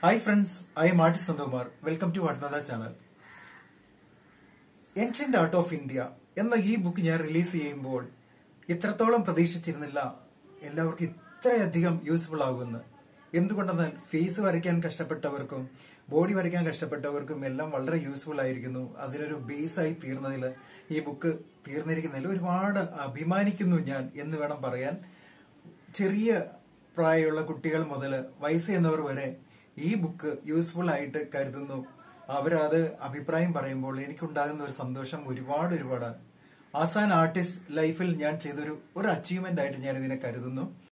hi friends I am artist Nandakumar welcome to അഡ്നദ channel ancient art of India എന്ന ഈ book ഞാൻ release ചെയ്യുമ്പോൾ ഇത്രത്തോളം പ്രതീക്ഷിച്ചിരുന്നില്ല എല്ലാവർക്കും ഇത്രയധികം യൂസ്ഫുൾ ആകുമെന്ന് എന്തുകൊണ്ടെന്നാൽ ഫേസ് വരയ്ക്കാൻ കഷ്ടപ്പെട്ടവർക്കും ബോഡി വരയ്ക്കാൻ കഷ്ടപ്പെട്ടവർക്കും എല്ലാം വളരെ യൂസ്ഫുൾ ആയിരിക്കുന്നു അതിനൊരു ബേസ് ആയി തീർന്നതിൽ ഈ ബുക്ക് തീർന്നിരിക്കുന്നതിൽ ഒരുപാട് അഭിമാനിക്കുന്നു ഞാൻ എന്ന് വേണം പറയാൻ ചെറിയ പ്രായമുള്ള കുട്ടികൾ മുതൽ വയസ്സ് എന്നവർ വരെ ഈ ബുക്ക് യൂസ്ഫുൾ ആയിട്ട് കരുതുന്നു അവരത് അഭിപ്രായം പറയുമ്പോൾ എനിക്കുണ്ടാകുന്ന ഒരു സന്തോഷം ഒരുപാട് ഒരുപാട് ആസാൻ ആർട്ടിസ്റ്റ് ലൈഫിൽ ഞാൻ ചെയ്തൊരു ഒരു അച്ചീവ്മെന്റ് ആയിട്ട് ഞാൻ ഇതിനെ കരുതുന്നു